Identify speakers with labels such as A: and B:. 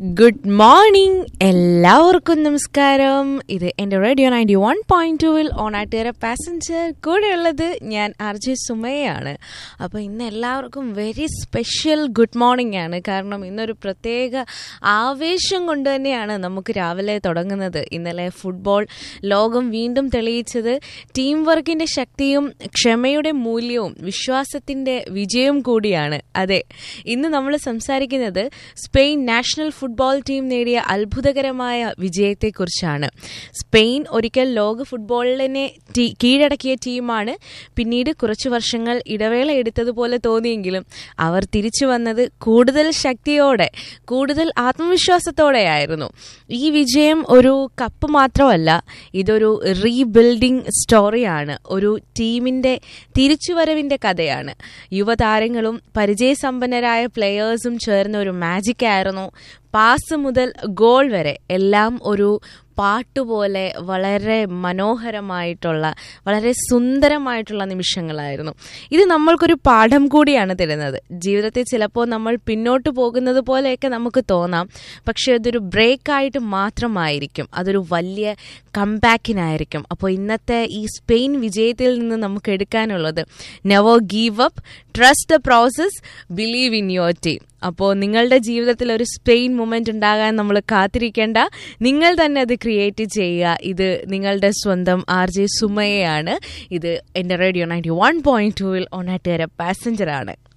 A: good morning എല്ലാവർക്കും നമസ്കാരം ഇത് എൻ്റെ റേഡിയോ നയൻറ്റി വൺ പോയിന്റ് ടുവിൽ ഓണാട്ടുകര പാസഞ്ചർ കൂടെയുള്ളത് ഞാൻ ആർ ജെ സുമയാണ് അപ്പോൾ ഇന്ന് എല്ലാവർക്കും വെരി സ്പെഷ്യൽ ഗുഡ് മോർണിംഗ് ആണ് കാരണം ഇന്നൊരു പ്രത്യേക ആവേശം കൊണ്ട് തന്നെയാണ് നമുക്ക് രാവിലെ തുടങ്ങുന്നത് ഇന്നലെ ഫുട്ബോൾ ലോകം വീണ്ടും തെളിയിച്ചത് ടീം വർക്കിൻ്റെ ശക്തിയും ക്ഷമയുടെ മൂല്യവും വിശ്വാസത്തിൻ്റെ വിജയവും കൂടിയാണ് അതെ ഇന്ന് നമ്മൾ സംസാരിക്കുന്നത് സ്പെയിൻ നാഷണൽ ഫുട്ബോൾ ടീം നേടിയ അത്ഭുതകരമായ വിജയത്തെക്കുറിച്ചാണ് സ്പെയിൻ ഒരിക്കൽ ലോക ഫുട്ബോളിനെ ടീ- കീഴടക്കിയ ടീമാണ് പിന്നീട് കുറച്ചു വർഷങ്ങൾ ഇടവേള എടുത്തതുപോലെ തോന്നിയെങ്കിലും അവർ തിരിച്ചു വന്നത് കൂടുതൽ ശക്തിയോടെ കൂടുതൽ ആത്മവിശ്വാസത്തോടെയായിരുന്നു ഈ വിജയം ഒരു കപ്പ് മാത്രമല്ല ഇതൊരു റീബിൽഡിംഗ് സ്റ്റോറിയാണ് ഒരു ടീമിന്റെ തിരിച്ചുവരവിന്റെ കഥയാണ് യുവതാരങ്ങളും പരിചയസമ്പന്നരായ പ്ലെയേഴ്സും ചേർന്ന ഒരു മാജിക് ആയിരുന്നു പാസ് മുതൽ ഗോൾ വരെ എല്ലാം ഒരു പാട്ടുപോലെ വളരെ മനോഹരമായിട്ടുള്ള വളരെ സുന്ദരമായിട്ടുള്ള നിമിഷങ്ങളായിരുന്നു ഇത് നമ്മൾക്കൊരു പാഠം കൂടിയാണ് തരുന്നത് ജീവിതത്തിൽ ചിലപ്പോൾ നമ്മൾ പിന്നോട്ട് പോകുന്നത് പോലെയൊക്കെ നമുക്ക് തോന്നാം പക്ഷെ അതൊരു ബ്രേക്കായിട്ട് മാത്രമായിരിക്കും അതൊരു വലിയ കംബാക്കിനായിരിക്കും അപ്പോൾ ഇന്നത്തെ ഈ സ്പെയിൻ വിജയത്തിൽ നിന്ന് നമുക്ക് എടുക്കാനുള്ളത് never give up trust the process believe in your team അപ്പോൾ നിങ്ങളുടെ ജീവിതത്തിൽ ഒരു സ്പെയിൻ മൊമെന്റ് ഉണ്ടാകാൻ നമ്മൾ കാത്തിരിക്കേണ്ട നിങ്ങൾ തന്നെ അത് ക്രിയേറ്റ് ചെയ്യുക ഇത് നിങ്ങളുടെ സ്വന്തം ആർ ജെ സുമയാണ് ഇത് എൻ്റെ റേഡിയോ നയൻറ്റി വൺ പോയിന്റ് ടൂവിൽ ഓണാട്ടുകാര പാസഞ്ചറാണ്